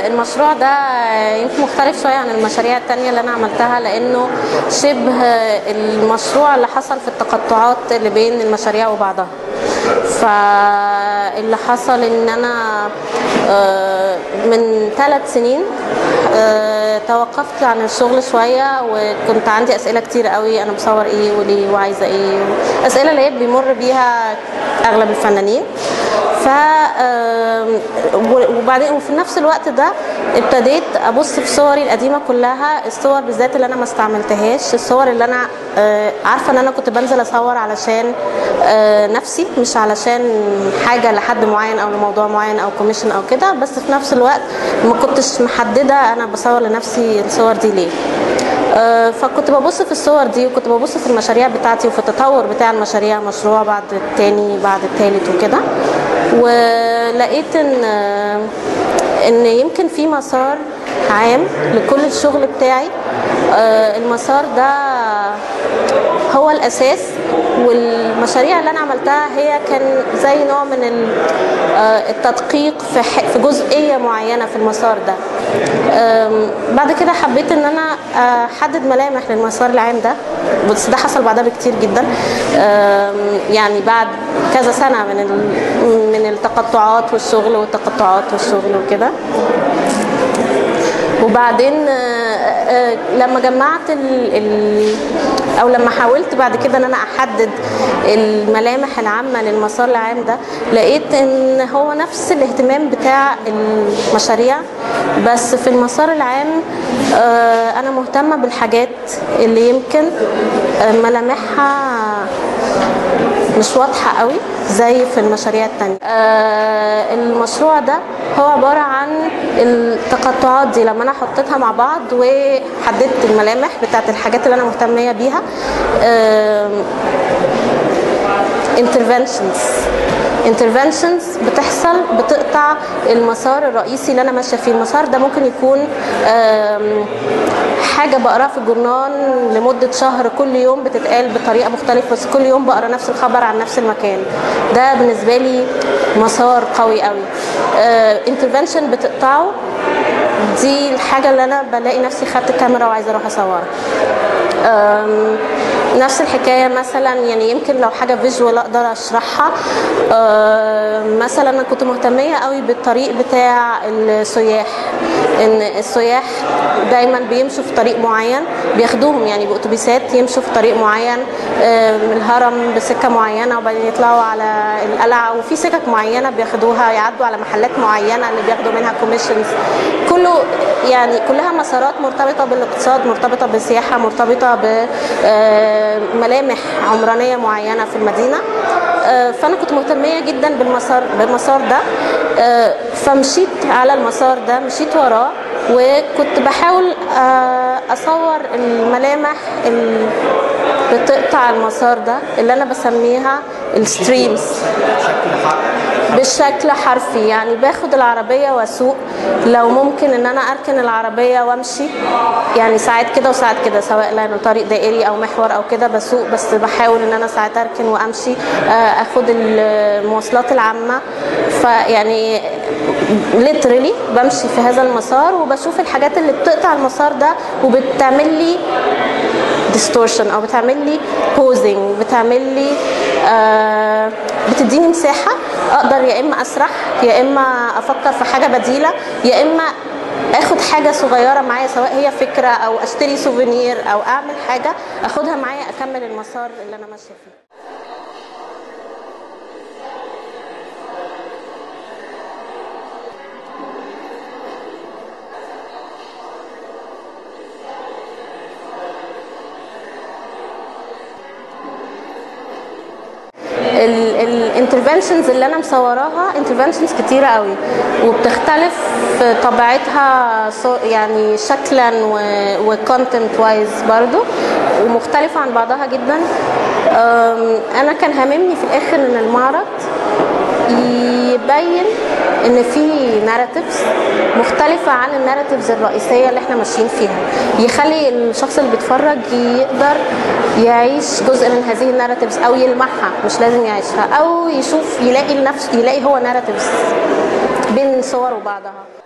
المشروع ده يمكن مختلف شويه عن المشاريع التانية اللي انا عملتها لانه شبه المشروع اللي حصل في التقطعات اللي بين المشاريع وبعضها فاللي حصل ان انا آه، من ثلاث سنين آه، توقفت عن الشغل شويه وكنت عندي اسئله كتير قوي انا بصور ايه وليه وعايزه ايه اسئله اللي هي بيمر بيها اغلب الفنانين ف آم، و- وبعدين وفي نفس الوقت ده ابتديت ابص في صوري القديمه كلها الصور بالذات اللي انا ما استعملتهاش الصور اللي انا آه، عارفه ان انا كنت بنزل اصور علشان آه، نفسي مش علشان حاجه لحد معين او لموضوع معين او كوميشن او كده بس في نفس الوقت ما كنتش محدده انا بصور لنفسي الصور دي ليه آه، فكنت ببص في الصور دي وكنت ببص في المشاريع بتاعتي وفي التطور بتاع المشاريع مشروع بعد التاني بعد التالت وكده ولقيت ان آه، ان يمكن في مسار عام لكل الشغل بتاعي آه، المسار ده هو الاساس والمشاريع اللي انا عملتها هي كان زي نوع من ال- آه، التدقيق في ح- في جزئيه معينه في المسار ده آم، بعد كده حبيت ان انا احدد ملامح للمسار العام ده بس ده حصل بعدها بكتير جدا آم، يعني بعد كذا سنه من ال- من التقطعات والشغل والتقطعات والشغل وكده وبعدين آه، آه، لما جمعت ال ال او لما حاولت بعد كده ان انا احدد الملامح العامه للمسار العام ده لقيت ان هو نفس الاهتمام بتاع المشاريع بس في المسار العام آه، انا مهتمه بالحاجات اللي يمكن آه، ملامحها مش واضحة قوي زي في المشاريع التانية آه المشروع ده هو عبارة عن التقطعات دي لما أنا حطيتها مع بعض وحددت الملامح بتاعت الحاجات اللي أنا مهتمية بيها آه interventions interventions بتحصل بتقطع المسار الرئيسي اللي انا ماشيه فيه المسار ده ممكن يكون آم، حاجه بقراها في الجورنال لمده شهر كل يوم بتتقال بطريقه مختلفه بس كل يوم بقرا نفس الخبر عن نفس المكان ده بالنسبه لي مسار قوي قوي انترفنشن بتقطعه دي الحاجه اللي انا بلاقي نفسي خدت الكاميرا وعايزه اروح اصورها أم، نفس الحكايه مثلا يعني يمكن لو حاجه فيجوال اقدر اشرحها أم، مثلا انا كنت مهتميه قوي بالطريق بتاع السياح ان السياح دايما بيمشوا في طريق معين بياخدوهم يعني باتوبيسات يمشوا في طريق معين أم، الهرم بسكه معينه وبعدين يطلعوا على القلعه وفي سكك معينه بياخدوها يعدوا على محلات معينه اللي بياخدوا منها كوميشنز كله يعني كلها مسارات مرتبطه بالاقتصاد مرتبطه بالسياحه مرتبطه بملامح عمرانيه معينه في المدينه آه، فانا كنت مهتميه جدا بالمسار بالمسار ده آه، فمشيت على المسار ده مشيت وراه وكنت بحاول آه، اصور الملامح اللي بتقطع المسار ده اللي انا بسميها الستريمز بشكل حرفي يعني باخد العربية واسوق لو ممكن ان انا اركن العربية وامشي يعني ساعات كده وساعات كده سواء لانه طريق دائري او محور او كده بسوق بس بحاول ان انا ساعات اركن وامشي آه، اخد المواصلات العامة فيعني ليترلي بمشي في هذا المسار وبشوف الحاجات اللي بتقطع المسار ده وبتعمل لي ديستورشن او بتعمل لي بوزنج بتعمل لي آه بتديني مساحه اقدر يا اما اسرح يا اما افكر في حاجه بديله يا اما اخد حاجه صغيره معايا سواء هي فكره او اشتري سوفينير او اعمل حاجه اخدها معايا اكمل المسار اللي انا ماشيه فيه الانترفنشنز اللي انا مصوراها انترفنشنز كتيره قوي وبتختلف في طبيعتها صو- يعني شكلا وكونتنت وايز برضو ومختلفه عن بعضها جدا أم، انا كان هاممني في الاخر ان المعرض يبين ان في ناراتيفز مختلفه عن الناراتيفز الرئيسيه اللي احنا ماشيين فيها يخلي الشخص اللي بيتفرج يقدر يعيش جزء من هذه الناراتيفز او يلمحها مش لازم يعيشها او يشوف يلاقي لنفسه يلاقي هو ناراتيفز بين صور وبعضها